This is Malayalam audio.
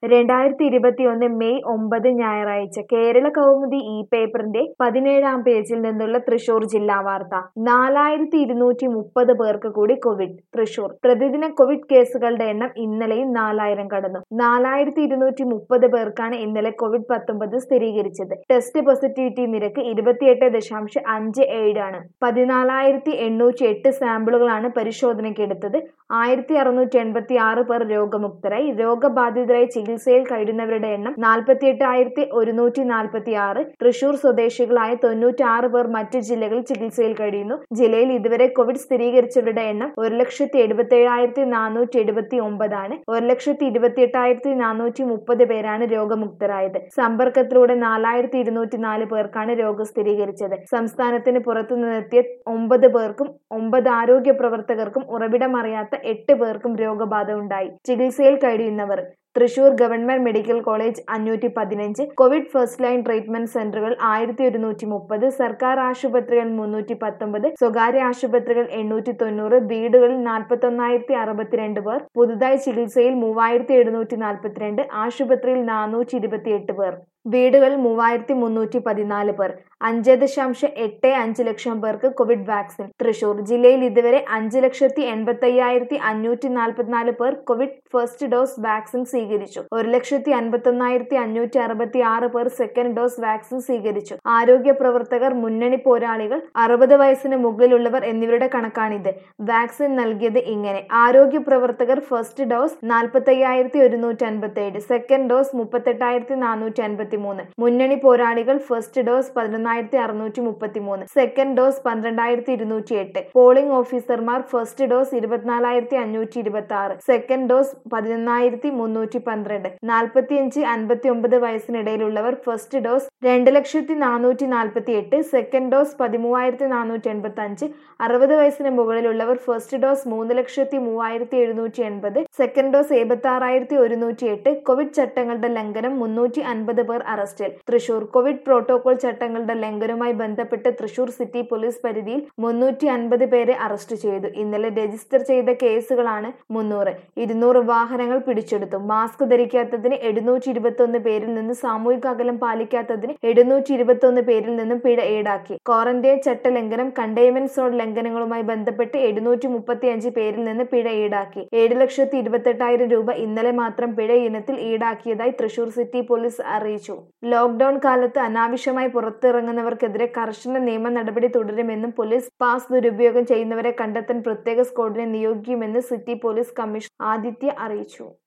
രണ്ടായിരത്തി ഇരുപത്തിയൊന്ന് മെയ് ഒമ്പത് ഞായറാഴ്ച കേരള കൗമുദി ഈ പേപ്പറിന്റെ പതിനേഴാം പേജിൽ നിന്നുള്ള തൃശൂർ ജില്ലാ വാർത്ത നാലായിരത്തി ഇരുന്നൂറ്റി മുപ്പത് പേർക്ക് കൂടി കോവിഡ് തൃശൂർ പ്രതിദിന കോവിഡ് കേസുകളുടെ എണ്ണം ഇന്നലെയും നാലായിരം കടന്നു നാലായിരത്തി ഇരുന്നൂറ്റി മുപ്പത് പേർക്കാണ് ഇന്നലെ കോവിഡ് പത്തൊമ്പത് സ്ഥിരീകരിച്ചത് ടെസ്റ്റ് പോസിറ്റിവിറ്റി നിരക്ക് ഇരുപത്തിയെട്ട് ദശാംശം അഞ്ച് ഏഴാണ് പതിനാലായിരത്തി എണ്ണൂറ്റി എട്ട് സാമ്പിളുകളാണ് പരിശോധനയ്ക്ക് എടുത്തത് ആയിരത്തി അറുന്നൂറ്റി എൺപത്തി ആറ് പേർ രോഗമുക്തരായി രോഗബാധിതരായി ചികിത്സയിൽ കഴിയുന്നവരുടെ എണ്ണം നാൽപ്പത്തിയെട്ട് ആയിരത്തി ഒരുന്നൂറ്റി നാൽപ്പത്തി ആറ് തൃശൂർ സ്വദേശികളായ തൊണ്ണൂറ്റി ആറ് പേർ മറ്റു ജില്ലകളിൽ ചികിത്സയിൽ കഴിയുന്നു ജില്ലയിൽ ഇതുവരെ കോവിഡ് സ്ഥിരീകരിച്ചവരുടെ എണ്ണം ഒരു ലക്ഷത്തി എഴുപത്തി ഏഴായിരത്തി നാനൂറ്റി എഴുപത്തി ഒമ്പതാണ് ഒരു ലക്ഷത്തി ഇരുപത്തി എട്ടായിരത്തി നാനൂറ്റി മുപ്പത് പേരാണ് രോഗമുക്തരായത് സമ്പർക്കത്തിലൂടെ നാലായിരത്തി ഇരുന്നൂറ്റി നാല് പേർക്കാണ് രോഗം സ്ഥിരീകരിച്ചത് സംസ്ഥാനത്തിന് പുറത്തു നിന്നെത്തിയ ഒമ്പത് പേർക്കും ഒമ്പത് ആരോഗ്യ പ്രവർത്തകർക്കും ഉറവിടമറിയാത്ത എട്ട് പേർക്കും രോഗബാധ ഉണ്ടായി ചികിത്സയിൽ കഴിയുന്നവർ തൃശൂർ ഗവൺമെന്റ് മെഡിക്കൽ കോളേജ് അഞ്ഞൂറ്റി പതിനഞ്ച് കോവിഡ് ഫസ്റ്റ് ലൈൻ ട്രീറ്റ്മെന്റ് സെന്ററുകൾ ആയിരത്തി ഒരുന്നൂറ്റി മുപ്പത് സർക്കാർ ആശുപത്രികൾ മുന്നൂറ്റി പത്തൊമ്പത് സ്വകാര്യ ആശുപത്രികൾ എണ്ണൂറ്റി തൊണ്ണൂറ് വീടുകളിൽ നാൽപ്പത്തി ഒന്നായിരത്തി അറുപത്തിരണ്ട് പേർ പുതുതായി ചികിത്സയിൽ മൂവായിരത്തി എഴുന്നൂറ്റി നാൽപ്പത്തിരണ്ട് ആശുപത്രിയിൽ നാനൂറ്റി ഇരുപത്തിയെട്ട് പേർ വീടുകളിൽ മൂവായിരത്തി മുന്നൂറ്റി പതിനാല് പേർ അഞ്ച് ദശാംശം എട്ട് അഞ്ച് ലക്ഷം പേർക്ക് കോവിഡ് വാക്സിൻ തൃശൂർ ജില്ലയിൽ ഇതുവരെ അഞ്ച് ലക്ഷത്തി എൺപത്തി അയ്യായിരത്തി അഞ്ഞൂറ്റി നാൽപ്പത്തിനാല് പേർ കോവിഡ് ഫസ്റ്റ് ഡോസ് വാക്സിൻ സ്വീകരിച്ചു ഒരു ലക്ഷത്തി അൻപത്തൊന്നായിരത്തി അഞ്ഞൂറ്റി അറുപത്തി ആറ് പേർ സെക്കൻഡ് ഡോസ് വാക്സിൻ സ്വീകരിച്ചു ആരോഗ്യ പ്രവർത്തകർ മുന്നണി പോരാളികൾ അറുപത് വയസ്സിന് മുകളിലുള്ളവർ എന്നിവരുടെ കണക്കാണിത് വാക്സിൻ നൽകിയത് ഇങ്ങനെ ആരോഗ്യ പ്രവർത്തകർ ഫസ്റ്റ് ഡോസ് നാൽപ്പത്തി അയ്യായിരത്തി ഒരുന്നൂറ്റി അൻപത്തി ഏഴ് സെക്കൻഡ് ഡോസ് മുപ്പത്തെട്ടായിരത്തി നാനൂറ്റി അൻപത്തി മൂന്ന് മുന്നണി പോരാളികൾ ഫസ്റ്റ് ഡോസ് പതിനൊന്നായിരത്തി അറുന്നൂറ്റി മുപ്പത്തി മൂന്ന് സെക്കൻഡ് ഡോസ് പന്ത്രണ്ടായിരത്തി ഇരുന്നൂറ്റി എട്ട് പോളിംഗ് ഓഫീസർമാർ ഫസ്റ്റ് ഡോസ് ഇരുപത്തിനാലായിരത്തി അഞ്ഞൂറ്റി ഇരുപത്തി ആറ് സെക്കൻഡ് ഡോസ് പതിനൊന്നായിരത്തി മുന്നൂറ്റി പന്ത്രണ്ട് നാൽപ്പത്തിയഞ്ച് അൻപത്തി ഒമ്പത് വയസ്സിനിടയിലുള്ളവർ ഫസ്റ്റ് ഡോസ് രണ്ട് ലക്ഷത്തി നാനൂറ്റി നാൽപ്പത്തി എട്ട് സെക്കൻഡ് ഡോസ് പതിമൂവായിരത്തി നാനൂറ്റി എൺപത്തി അഞ്ച് അറുപത് വയസ്സിന് മുകളിലുള്ളവർ ഫസ്റ്റ് ഡോസ് മൂന്ന് ലക്ഷത്തി മൂവായിരത്തി എഴുന്നൂറ്റി എൺപത് സെക്കൻഡ് ഡോസ് എഴുപത്തി ആറായിരത്തി ഒരുന്നൂറ്റി എട്ട് കോവിഡ് ചട്ടങ്ങളുടെ ലംഘനം മുന്നൂറ്റി അൻപത് പേർ അറസ്റ്റിൽ തൃശൂർ കോവിഡ് പ്രോട്ടോകോൾ ചട്ടങ്ങളുടെ ലംഘനവുമായി ബന്ധപ്പെട്ട് തൃശൂർ സിറ്റി പോലീസ് പരിധിയിൽ മുന്നൂറ്റി അൻപത് പേരെ അറസ്റ്റ് ചെയ്തു ഇന്നലെ രജിസ്റ്റർ ചെയ്ത കേസുകളാണ് മുന്നൂറ് ഇരുന്നൂറ് വാഹനങ്ങൾ പിടിച്ചെടുത്തു മാസ്ക് ധരിക്കാത്തതിന് എഴുന്നൂറ്റി ഇരുപത്തി ഒന്ന് പേരിൽ നിന്ന് സാമൂഹിക അകലം പാലിക്കാത്തതിന് എഴുന്നൂറ്റി ഇരുപത്തി ഒന്ന് പേരിൽ നിന്നും പിഴ ഈടാക്കി ക്വാറന്റൈൻ ചട്ടലംഘനം കണ്ടെയ്ൻമെന്റ് സോൺ ലംഘനങ്ങളുമായി ബന്ധപ്പെട്ട് എഴുന്നൂറ്റി മുപ്പത്തി അഞ്ച് പേരിൽ നിന്ന് പിഴ ഈടാക്കി ഏഴ് ലക്ഷത്തി ഇരുപത്തെട്ടായിരം രൂപ ഇന്നലെ മാത്രം പിഴ ഇനത്തിൽ ഈടാക്കിയതായി തൃശൂർ സിറ്റി പോലീസ് അറിയിച്ചു ലോക്ഡൌൺ കാലത്ത് അനാവശ്യമായി പുറത്തിറങ്ങുന്നവർക്കെതിരെ കർശന നിയമ നടപടി തുടരുമെന്നും പോലീസ് പാസ് ദുരുപയോഗം ചെയ്യുന്നവരെ കണ്ടെത്താൻ പ്രത്യേക സ്ക്വാഡിനെ നിയോഗിക്കുമെന്ന് സിറ്റി പോലീസ് കമ്മീഷണർ ആദിത്യ അറിയിച്ചു